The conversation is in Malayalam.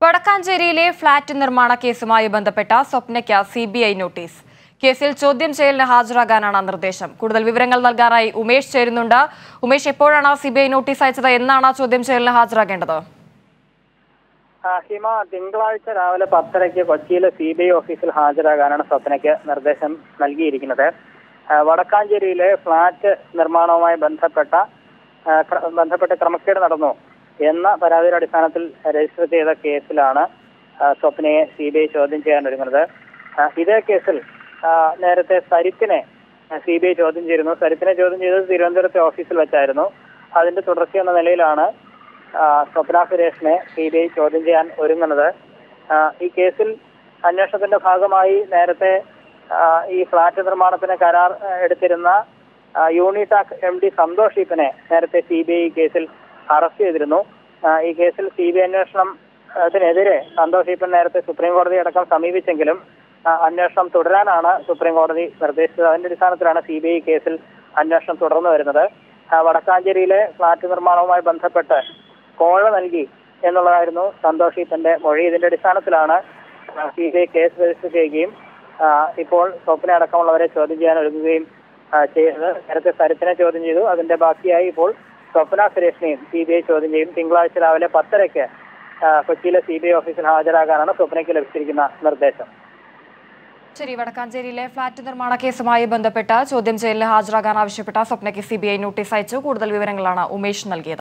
വടക്കാഞ്ചേരിയിലെ ഫ്ളാറ്റ് നിർമ്മാണ കേസുമായി ബന്ധപ്പെട്ട സ്വപ്നയ്ക്ക് സി ബി ഐ നോട്ടീസ് കേസിൽ ചോദ്യം ചെയ്യലിന് ഹാജരാകാനാണ് നിർദ്ദേശം കൂടുതൽ വിവരങ്ങൾ നൽകാനായി ഉമേഷ് ചേരുന്നുണ്ട് ഉമേഷ് എപ്പോഴാണ് സി ബി ഐ നോട്ടീസ് അയച്ചത് എന്നാണ് ചോദ്യം ചെയ്യലിന് ഹാജരാകേണ്ടത് ആ, ഹിമ തിങ്കളാഴ്ച രാവിലെ പത്തരയ്ക്ക് കൊച്ചിയിലെ സി ബി ഐ ഓഫീസിൽ ഹാജരാകാനാണ് സ്വപ്നയ്ക്ക് നിർദ്ദേശം നൽകിയിരിക്കുന്നത് ആ, വടക്കാഞ്ചേരിയിലെ ഫ്ളാറ്റ് നിർമ്മാണവുമായി ബന്ധപ്പെട്ട ആ, ക്ര- ബന്ധപ്പെട്ട ക്രമക്കേട് നടന്നു എന്ന പരാതിയുടെ അടിസ്ഥാനത്തിൽ രജിസ്റ്റർ ചെയ്ത കേസിലാണ് ആ, സ്വപ്നയെ സി ബി ഐ ചോദ്യം ചെയ്യാൻ ഒരുങ്ങുന്നത് ആ, ഇതേ കേസിൽ ആ, നേരത്തെ സരിത്തിനെ സി ബി ഐ ചോദ്യം ചെയ്തിരുന്നു സരിത്തിനെ ചോദ്യം ചെയ്തത് തിരുവനന്തപുരത്തെ ഓഫീസിൽ വെച്ചായിരുന്നു അതിന്റെ തുടർച്ചയെന്ന നിലയിലാണ് ആ, സ്വപ്ന സുരേഷിനെ സി ബി ഐ ചോദ്യം ചെയ്യാൻ ഒരുങ്ങുന്നത് ആ, ഈ കേസിൽ അന്വേഷണത്തിന്റെ ഭാഗമായി നേരത്തെ ആ, ഈ ഫ്ളാറ്റ് നിർമ്മാണത്തിന് കരാർ ആ, എടുത്തിരുന്ന ആ, യൂണിടാക് എം ഡി സന്തോഷ് ഈപ്പനെ നേരത്തെ സി ബി ഐ കേസിൽ അറസ്റ്റ് ചെയ്തിരുന്നു ആ, ഈ കേസിൽ സി ബി ഐ അന്വേഷണം അതിനെതിരെ സന്തോഷ് ഈപ്പൻ നേരത്തെ സുപ്രീം കോടതി അടക്കം സമീപിച്ചെങ്കിലും ആ, അന്വേഷണം തുടരാനാണ് സുപ്രീം കോടതി നിർദ്ദേശിച്ചത് അതിന്റെ അടിസ്ഥാനത്തിലാണ് സി ബി ഐ കേസിൽ അന്വേഷണം തുടർന്നു വരുന്നത് ആ, വടക്കാഞ്ചേരിയിലെ ഫ്ളാറ്റ് നിർമ്മാണവുമായി ബന്ധപ്പെട്ട് കോഴ നൽകി എന്നുള്ളതായിരുന്നു സന്തോഷ് ഈപ്പന്റെ മൊഴി ഇതിന്റെ അടിസ്ഥാനത്തിലാണ് C B I case register ചെയ്യുകയും ആ, ഇപ്പോൾ സ്വപ്ന അടക്കമുള്ളവരെ ചോദ്യം ചെയ്യാൻ ഒരുങ്ങുകയും ആ, ചെയ്തത് നേരത്തെ സരിത്തിനെ ചോദ്യം ചെയ്തു അതിന്റെ ബാക്കിയായി ഇപ്പോൾ സ്വപ്ന സുരേഷിനെയും സി ബി ഐ ചോദ്യം ചെയ്യും തിങ്കളാഴ്ച രാവിലെ പത്തരയ്ക്ക് ആ, കൊച്ചിയിലെ സി ബി ഐ ഓഫീസിൽ ഹാജരാകാനാണ് സ്വപ്നയ്ക്ക് ലഭിച്ചിരിക്കുന്ന നിർദ്ദേശം ശരി വടക്കാഞ്ചേരിയിലെ ഫ്ളാറ്റ് നിർമ്മാണ കേസുമായി ബന്ധപ്പെട്ട ചോദ്യം ചെയ്യലിന് ഹാജരാകാൻ ആവശ്യപ്പെട്ട സ്വപ്നയ്ക്ക് സി ബി ഐ നോട്ടീസ് അയച്ചു കൂടുതൽ വിവരങ്ങളാണ് ഉമേഷ് നൽകിയത്